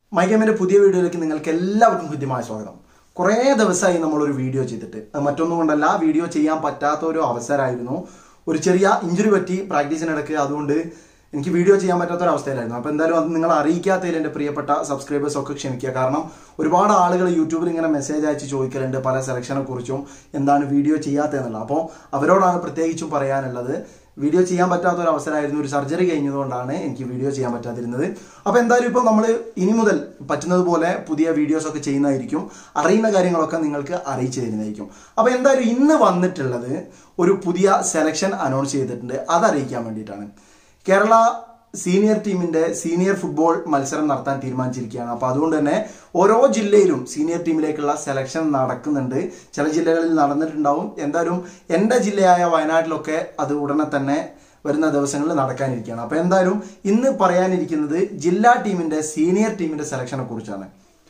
മൈഗേമിന്റെ പുതിയ വീഡിയോയിലേക്ക് നിങ്ങൾക്ക് എല്ലാവർക്കും ഹൃദ്യമായ സ്വാഗതം കുറേ ദിവസമായി നമ്മളൊരു വീഡിയോ ചെയ്തിട്ട് അത് മറ്റൊന്നും കൊണ്ടല്ല വീഡിയോ ചെയ്യാൻ പറ്റാത്ത ഒരു അവസരമായിരുന്നു ഒരു ചെറിയ ഇഞ്ചുറി പറ്റി പ്രാക്ടീസിനിടയ്ക്ക് അതുകൊണ്ട് എനിക്ക് വീഡിയോ ചെയ്യാൻ പറ്റാത്ത ഒരു അവസ്ഥയിലായിരുന്നു അപ്പോൾ എന്തായാലും അത് നിങ്ങൾ അറിയിക്കാത്തതിൽ എൻ്റെ പ്രിയപ്പെട്ട സബ്സ്ക്രൈബേഴ്സ് ഒക്കെ ക്ഷമിക്കുക കാരണം ഒരുപാട് ആളുകൾ യൂട്യൂബിൽ ഇങ്ങനെ മെസ്സേജ് അയച്ച് ചോദിക്കലുണ്ട് പല സെലക്ഷനെ കുറിച്ചും എന്താണ് വീഡിയോ ചെയ്യാത്തതെന്നുള്ളത് അപ്പോൾ അവരോടാണ് പ്രത്യേകിച്ചും പറയാനുള്ളത് വീഡിയോ ചെയ്യാൻ പറ്റാത്ത ഒരു അവസരമായിരുന്നു ഒരു സർജറി കഴിഞ്ഞതുകൊണ്ടാണ് എനിക്ക് വീഡിയോ ചെയ്യാൻ പറ്റാതിരുന്നത് അപ്പോൾ എന്തായാലും ഇപ്പോൾ നമ്മൾ ഇനി മുതൽ പറ്റുന്നത് പോലെ പുതിയ വീഡിയോസ് ഒക്കെ ചെയ്യുന്നതായിരിക്കും അറിയുന്ന കാര്യങ്ങളൊക്കെ നിങ്ങൾക്ക് അറിയിച്ചു തരുന്നതായിരിക്കും അപ്പോൾ എന്തായാലും ഇന്ന് വന്നിട്ടുള്ളത് ഒരു പുതിയ സെലക്ഷൻ അനൗൺസ് ചെയ്തിട്ടുണ്ട് അത് അറിയിക്കാൻ വേണ്ടിയിട്ടാണ് കേരള സീനിയർ ടീമിന്റെ സീനിയർ ഫുട്ബോൾ മത്സരം നടത്താൻ തീരുമാനിച്ചിരിക്കുകയാണ് അപ്പോൾ അതുകൊണ്ട് തന്നെ ഓരോ ജില്ലയിലും സീനിയർ ടീമിലേക്കുള്ള സെലക്ഷൻ നടക്കുന്നുണ്ട് ചില ജില്ലകളിൽ നടന്നിട്ടുണ്ടാവും എന്തായാലും എൻ്റെ ജില്ലയായ വയനാട്ടിലൊക്കെ അത് ഉടനെ തന്നെ വരുന്ന ദിവസങ്ങളിൽ നടക്കാനിരിക്കുകയാണ് അപ്പോൾ എന്തായാലും ഇന്ന് പറയാനിരിക്കുന്നത് ജില്ലാ ടീമിന്റെ സീനിയർ ടീമിന്റെ സെലക്ഷനെ കുറിച്ചാണ്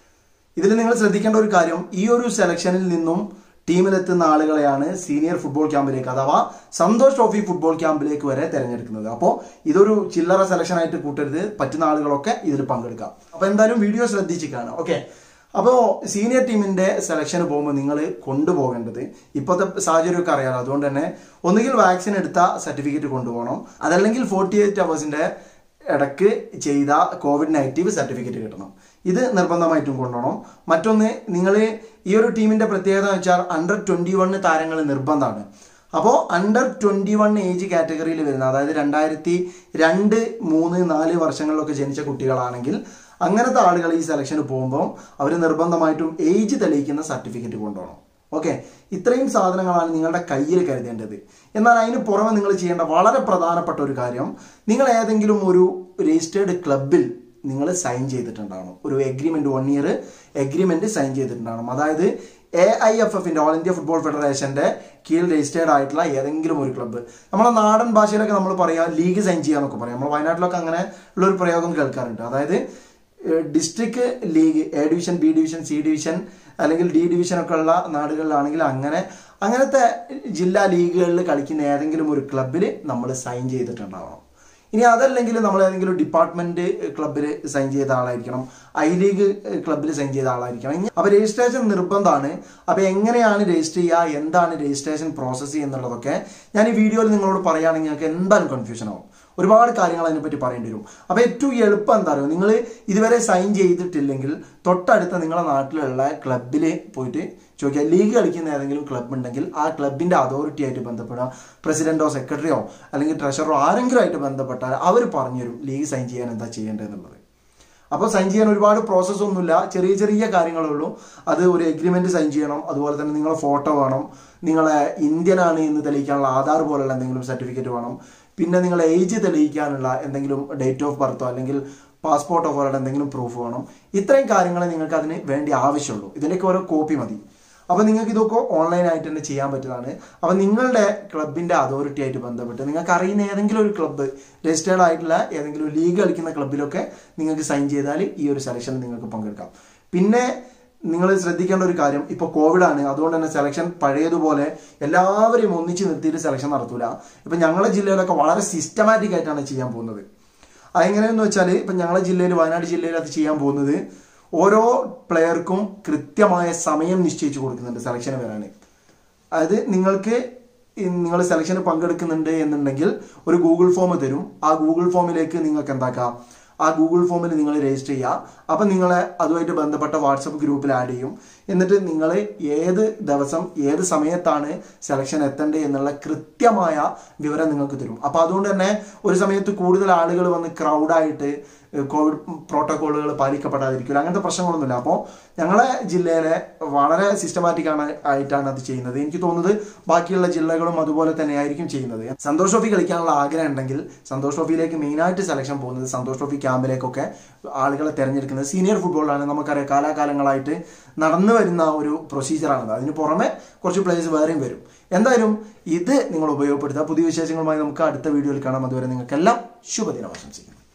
ഇതിൽ നിങ്ങൾ ശ്രദ്ധിക്കേണ്ട ഒരു കാര്യം ഈ ഒരു സെലക്ഷനിൽ നിന്നും ടീമിലെത്തുന്ന ആളുകളെയാണ് സീനിയർ ഫുട്ബോൾ ക്യാമ്പിലേക്ക് അഥവാ സന്തോഷ് ട്രോഫി ഫുട്ബോൾ ക്യാമ്പിലേക്ക് വരെ തിരഞ്ഞെടുക്കുന്നത് അപ്പോൾ ഇതൊരു ചില്ലറ സെലക്ഷൻ ആയിട്ട് കൂട്ടരുത് പറ്റുന്ന ആളുകളൊക്കെ ഇതിൽ പങ്കെടുക്കാം അപ്പോൾ എന്തായാലും വീഡിയോ ശ്രദ്ധിച്ചിട്ടാണ് ഓക്കെ അപ്പോൾ സീനിയർ ടീമിന്റെ സെലക്ഷന് പോകുമ്പോൾ നിങ്ങൾ കൊണ്ടുപോകേണ്ടത് ഇപ്പോഴത്തെ സാഹചര്യമൊക്കെ അറിയാലോ അതുകൊണ്ട് തന്നെ ഒന്നുകിൽ വാക്സിൻ എടുത്ത സർട്ടിഫിക്കറ്റ് കൊണ്ടുപോകണം അതല്ലെങ്കിൽ ഫോർട്ടി എയ്റ്റ് അവേഴ്സിന്റെ ഇടയ്ക്ക് ചെയ്ത കോവിഡ് നെഗറ്റീവ് സർട്ടിഫിക്കറ്റ് കിട്ടണം ഇത് നിർബന്ധമായിട്ടും കൊണ്ടുപോകണം മറ്റൊന്ന് നിങ്ങൾ ഈ ഒരു ടീമിന്റെ പ്രത്യേകത എന്ന് വെച്ചാൽ അണ്ടർ ട്വന്റി വണ് താരങ്ങൾ നിർബന്ധമാണ് അപ്പോൾ അണ്ടർ ട്വന്റി വൺ ഏജ് കാറ്റഗറിയിൽ വരുന്ന അതായത് രണ്ടായിരത്തി രണ്ട് മൂന്ന് നാല് വർഷങ്ങളിലൊക്കെ ജനിച്ച കുട്ടികളാണെങ്കിൽ അങ്ങനത്തെ ആളുകൾ ഈ സെലക്ഷന് പോകുമ്പോൾ അവർ നിർബന്ധമായിട്ടും ഏജ് തെളിയിക്കുന്ന സർട്ടിഫിക്കറ്റ് കൊണ്ടുപോകണം ഓക്കെ ഇത്രയും സാധനങ്ങളാണ് നിങ്ങളുടെ കയ്യിൽ കരുതേണ്ടത് എന്നാൽ അതിന് പുറമെ നിങ്ങൾ ചെയ്യേണ്ട വളരെ പ്രധാനപ്പെട്ട ഒരു കാര്യം നിങ്ങൾ ഏതെങ്കിലും ഒരു രജിസ്റ്റേർഡ് ക്ലബിൽ നിങ്ങൾ സൈൻ ചെയ്തിട്ടുണ്ടാവണം ഒരു agreement one year agreement sign ചെയ്തിട്ടുണ്ടാവണം അതായത് എ ഐ എഫ് എഫിന്റെ ഓൾ ഇന്ത്യ ഫുട്ബോൾ ഫെഡറേഷന്റെ കീഴിൽ രജിസ്റ്റേർഡ് ആയിട്ടുള്ള ഏതെങ്കിലും ഒരു ക്ലബ്ബ് നമ്മളെ നാടൻ ഭാഷയിലൊക്കെ നമ്മൾ പറയാം ലീഗ് സൈൻ ചെയ്യാന്നൊക്കെ പറയാം നമ്മൾ വയനാട്ടിലൊക്കെ അങ്ങനെ ഉള്ള ഒരു പ്രയോഗം കേൾക്കാറുണ്ട് അതായത് district league A division B division C division അല്ലെങ്കിൽ ഡി ഡിവിഷൻ ഒക്കെ ഉള്ള നാടുകളിലാണെങ്കിൽ അങ്ങനെ അങ്ങനത്തെ ജില്ലാ ലീഗുകളിൽ കളിക്കുന്ന ഏതെങ്കിലും ഒരു ക്ലബിൽ നമ്മൾ സൈൻ ചെയ്തിട്ടുണ്ടാവണം ഇനി അതല്ലെങ്കിൽ നമ്മൾ ഏതെങ്കിലും ഡിപ്പാർട്ട്മെന്റ് ക്ലബിൽ സൈൻ ചെയ്ത ആളായിരിക്കണം ഐ ലീഗ് ക്ലബിൽ സൈൻ ചെയ്ത ആളായിരിക്കണം അപ്പൊ രജിസ്ട്രേഷൻ നിർബന്ധമാണ് അപ്പൊ എങ്ങനെയാണ് രജിസ്റ്റർ ചെയ്യുക എന്താണ് രജിസ്ട്രേഷൻ പ്രോസസ്സ് എന്നുള്ളതൊക്കെ ഞാൻ ഈ വീഡിയോയിൽ നിങ്ങളോട് പറയുകയാണെങ്കിൽ നിങ്ങൾക്ക് എന്തായാലും കൺഫ്യൂഷൻ ആവും ഒരുപാട് കാര്യങ്ങൾ അതിനെപ്പറ്റി പറയേണ്ടി വരും അപ്പോൾ ഏറ്റവും എളുപ്പം എന്താ പറയുക നിങ്ങൾ ഇതുവരെ സൈൻ ചെയ്തിട്ടില്ലെങ്കിൽ തൊട്ടടുത്ത നിങ്ങളുടെ നാട്ടിലുള്ള ക്ലബിൽ പോയിട്ട് ചോദിക്കുക ലീഗ് കളിക്കുന്ന ഏതെങ്കിലും ക്ലബ്ബ് ഉണ്ടെങ്കിൽ ആ ക്ലബിന്റെ അതോറിറ്റി ആയിട്ട് ബന്ധപ്പെടുക പ്രസിഡന്റോ സെക്രട്ടറിയോ അല്ലെങ്കിൽ ട്രഷററോ ആരെങ്കിലും ആയിട്ട് ബന്ധപ്പെട്ടാൽ അവർ പറഞ്ഞുതരും ലീഗ് സൈൻ ചെയ്യാൻ എന്താ ചെയ്യേണ്ടതെന്നുള്ളത് അപ്പോൾ സൈൻ ചെയ്യാൻ ഒരുപാട് പ്രോസസ്സ് ഒന്നുമില്ല ചെറിയ ചെറിയ കാര്യങ്ങളേ ഉള്ളൂ അത് ഒരു എഗ്രിമെന്റ് സൈൻ ചെയ്യണം അതുപോലെ തന്നെ നിങ്ങളെ ഫോട്ടോ വേണം നിങ്ങളെ ഇന്ത്യൻ ആണ് എന്ന് തെളിയിക്കാനുള്ള ആധാർ പോലുള്ള എന്തെങ്കിലും സർട്ടിഫിക്കറ്റ് വേണം പിന്നെ നിങ്ങളെ ഏജ് തെളിയിക്കാനുള്ള എന്തെങ്കിലും ഡേറ്റ് ഓഫ് ബർത്തോ അല്ലെങ്കിൽ പാസ്പോർട്ടോ പോലുള്ള എന്തെങ്കിലും പ്രൂഫ് വേണം ഇത്രയും കാര്യങ്ങൾ നിങ്ങൾക്ക് അതിന് വേണ്ടി ആവശ്യമുള്ളൂ ഇതിൻ്റെയൊക്കെ ഓരോ കോപ്പി മതി അപ്പോൾ നിങ്ങൾക്ക് ഇതൊക്കെ ഓൺലൈനായിട്ട് തന്നെ ചെയ്യാൻ പറ്റുന്നതാണ് അപ്പോൾ നിങ്ങളുടെ ക്ലബിൻ്റെ അതോറിറ്റി ആയിട്ട് ബന്ധപ്പെട്ട് നിങ്ങൾക്ക് അറിയുന്ന ഏതെങ്കിലും ഒരു ക്ലബ്ബ് രജിസ്റ്റേർഡ് ആയിട്ടുള്ള ഏതെങ്കിലും ലീഗ് കളിക്കുന്ന ക്ലബിലൊക്കെ നിങ്ങൾക്ക് സൈൻ ചെയ്താൽ ഈ ഒരു സെലക്ഷനിൽ നിങ്ങൾക്ക് പങ്കെടുക്കാം പിന്നെ നിങ്ങൾ ശ്രദ്ധിക്കേണ്ട ഒരു കാര്യം ഇപ്പോൾ കോവിഡ് ആണ് അതുകൊണ്ട് തന്നെ സെലക്ഷൻ പഴയതുപോലെ എല്ലാവരെയും ഒന്നിച്ച് നിർത്തിയിട്ട് സെലക്ഷൻ നടത്തൂല ഇപ്പം ഞങ്ങളുടെ ജില്ലയിലൊക്കെ വളരെ സിസ്റ്റമാറ്റിക് ആയിട്ടാണ് ചെയ്യാൻ പോകുന്നത് അതെങ്ങനെയെന്ന് വെച്ചാൽ ഇപ്പം ഞങ്ങളുടെ ജില്ലയിൽ വയനാട് ജില്ലയിൽ അത് ചെയ്യാൻ പോകുന്നത് ഓരോ പ്ലെയർക്കും കൃത്യമായ സമയം നിശ്ചയിച്ചു കൊടുക്കുന്നുണ്ട് സെലക്ഷന് വരാൻ അതായത് നിങ്ങൾക്ക് നിങ്ങൾ സെലക്ഷന് പങ്കെടുക്കുന്നുണ്ട് എന്നുണ്ടെങ്കിൽ ഒരു ഗൂഗിൾ ഫോം തരും ആ ഗൂഗിൾ ഫോമിലേക്ക് നിങ്ങൾക്ക് എന്താക്കാം ആ ഗൂഗിൾ ഫോമിൽ നിങ്ങൾ രജിസ്റ്റർ ചെയ്യുക അപ്പം നിങ്ങളെ അതുമായിട്ട് ബന്ധപ്പെട്ട വാട്സപ്പ് ഗ്രൂപ്പിൽ ആഡ് ചെയ്യും എന്നിട്ട് നിങ്ങൾ ഏത് ദിവസം ഏത് സമയത്താണ് സെലക്ഷൻ എത്തേണ്ടത് എന്നുള്ള കൃത്യമായ വിവരം നിങ്ങൾക്ക് തരും അപ്പോൾ അതുകൊണ്ട് തന്നെ ഒരു സമയത്ത് കൂടുതൽ ആളുകൾ വന്ന് ക്രൗഡായിട്ട് കോവിഡ് പ്രോട്ടോക്കോളുകൾ പാലിക്കപ്പെടാതിരിക്കില്ല അങ്ങനത്തെ പ്രശ്നങ്ങളൊന്നുമില്ല അപ്പോൾ ഞങ്ങളെ ജില്ലയിലെ വളരെ സിസ്റ്റമാറ്റിക് ആണ് ആയിട്ടാണ് അത് ചെയ്യുന്നത് എനിക്ക് തോന്നുന്നത് ബാക്കിയുള്ള ജില്ലകളും അതുപോലെ തന്നെ ആയിരിക്കും ചെയ്യുന്നത് സന്തോഷ് ട്രോഫി കളിക്കാനുള്ള ആഗ്രഹം ഉണ്ടെങ്കിൽ സന്തോഷ് ട്രോഫിയിലേക്ക് മെയിനായിട്ട് സെലക്ഷൻ പോകുന്നത് സന്തോഷ് ട്രോഫി ക്യാമ്പിലേക്കൊക്കെ ആളുകളെ തിരഞ്ഞെടുക്കുന്നത് സീനിയർ ഫുട്ബോളാണ് നമുക്കറിയാം കാലാകാലങ്ങളായിട്ട് നടന്നു വരുന്ന ഒരു പ്രൊസീജിയറാണത് അതിന് പുറമെ കുറച്ച് പ്ലേയേഴ്സ് വേറെയും വരും എന്തായാലും ഇത് നിങ്ങൾ ഉപയോഗപ്പെടുത്തുക പുതിയ വിശേഷങ്ങളുമായി നമുക്ക് അടുത്ത വീഡിയോയിൽ കാണാം അതുവരെ നിങ്ങൾക്കെല്ലാം ശുഭദിനം ആശംസിക്കുന്നു